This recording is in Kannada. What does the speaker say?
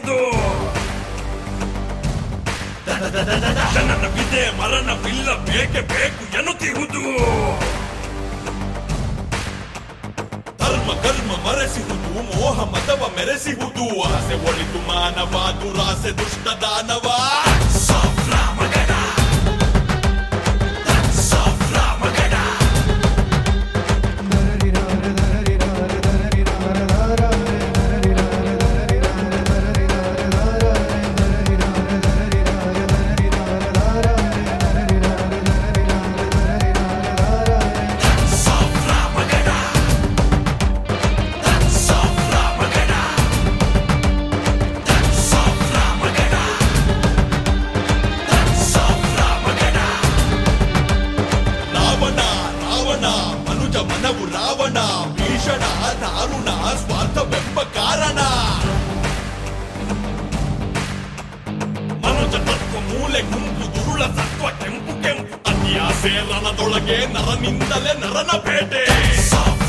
ಎನ್ನುತ್ತಿಹುದು ಜನನ ವಿದೆ ಮರಣವಿಲ್ಲ ಬೇಕೆ ಬೇಕು ಎನ್ನುತ್ತಿಹುದು ಧರ್ಮ ಕರ್ಮ ಮರೆಸಿಹುದು ಮೋಹ ಮತವ ಮೆರೆಸಿಹುದು ಆಸೆ ಒಳಿತು ಮಾನವ ದುರಾಸೆ ದುಷ್ಟ ದಾನವ ಸಂಭ್ರಮಗಡ. ಸಂಭ್ರಮಗಡ. ಸಂಭ್ರಮಗಡ. ಸಂಭ್ರಮಗಡ. ಸಂಭ್ರಮಗಡ. ಸಂಭ್ರಮಗಡ. ರಾವಣ ರಾವಣ ಮನುಜ ಮನವು ರಾವಣ ಭೀಷಣ ದಾರುಣ ಸ್ವಾರ್ಥವೆಂಬ ಕಾರಣ ಮನುಜ ತತ್ವ ಮೂಲೆ ಗುಂಪು ದುರುಳ ಸತ್ವ ಕೆಂಪು ಕೆಂಪು ಅತ್ಯಾಸೆ ರಣದೊಳಗೆ ನರನಿಂದಲೇ ನರನ ಬೇಟೆ ಸಾವ